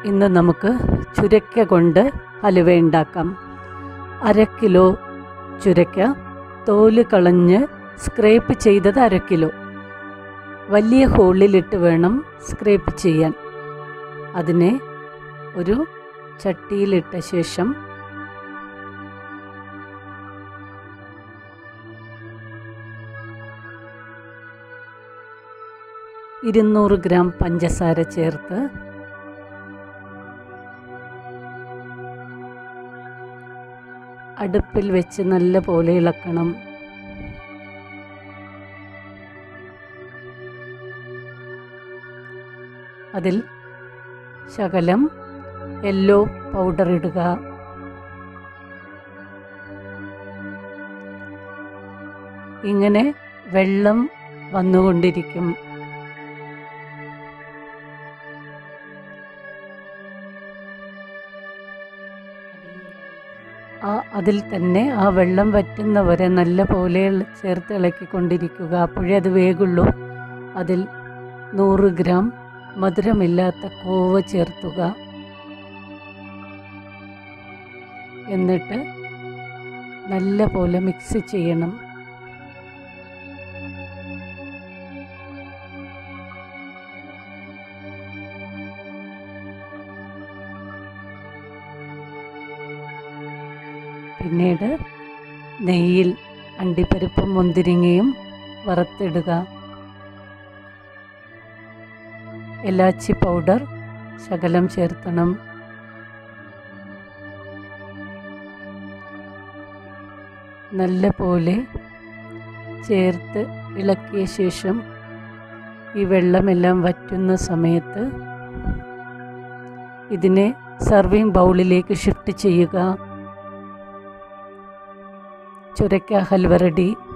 ഇന്ന് നമുക്ക് ചുരക്ക കൊണ്ട് ഹലുവ ഉണ്ടാക്കാം അര കിലോ ചുരക്ക തോല് കളഞ്ഞ് സ്ക്രേപ്പ് ചെയ്തത് അര കിലോ വലിയ ഹോളിലിട്ട് വേണം സ്ക്രേപ്പ് ചെയ്യാൻ അതിനെ ഒരു ചട്ടിയിലിട്ട ശേഷം ഇരുന്നൂറ് ഗ്രാം പഞ്ചസാര ചേർത്ത് അടുപ്പിൽ വെച്ച് നല്ല പോലെ ഇളക്കണം അതിൽ ശകലം യെല്ലോ പൗഡർ ഇടുക ഇങ്ങനെ വെള്ളം വന്നുകൊണ്ടിരിക്കും ആ അതിൽ തന്നെ ആ വെള്ളം വറ്റുന്നവരെ നല്ല പോലെ ചേർത്ത് ഇളക്കിക്കൊണ്ടിരിക്കുക അപ്പോഴേ അത് വേഗുള്ളൂ അതിൽ നൂറ് ഗ്രാം മധുരമില്ലാത്ത കോവ ചേർത്തുക എന്നിട്ട് നല്ല പോലെ മിക്സ് ചെയ്യണം പിന്നീട് നെയ്യിൽ അണ്ടിപ്പരിപ്പും മുന്തിരിങ്ങയും വറുത്തിടുക ഇലാച്ചി പൗഡർ ശകലം ചേർത്തണം നല്ല പോലെ ചേർത്ത് ഇളക്കിയ ശേഷം ഈ വെള്ളമെല്ലാം വറ്റുന്ന സമയത്ത് ഇതിനെ സർവിങ് ബൗളിലേക്ക് ഷിഫ്റ്റ് ചെയ്യുക ചുരക്ക ഹൽവ റെഡി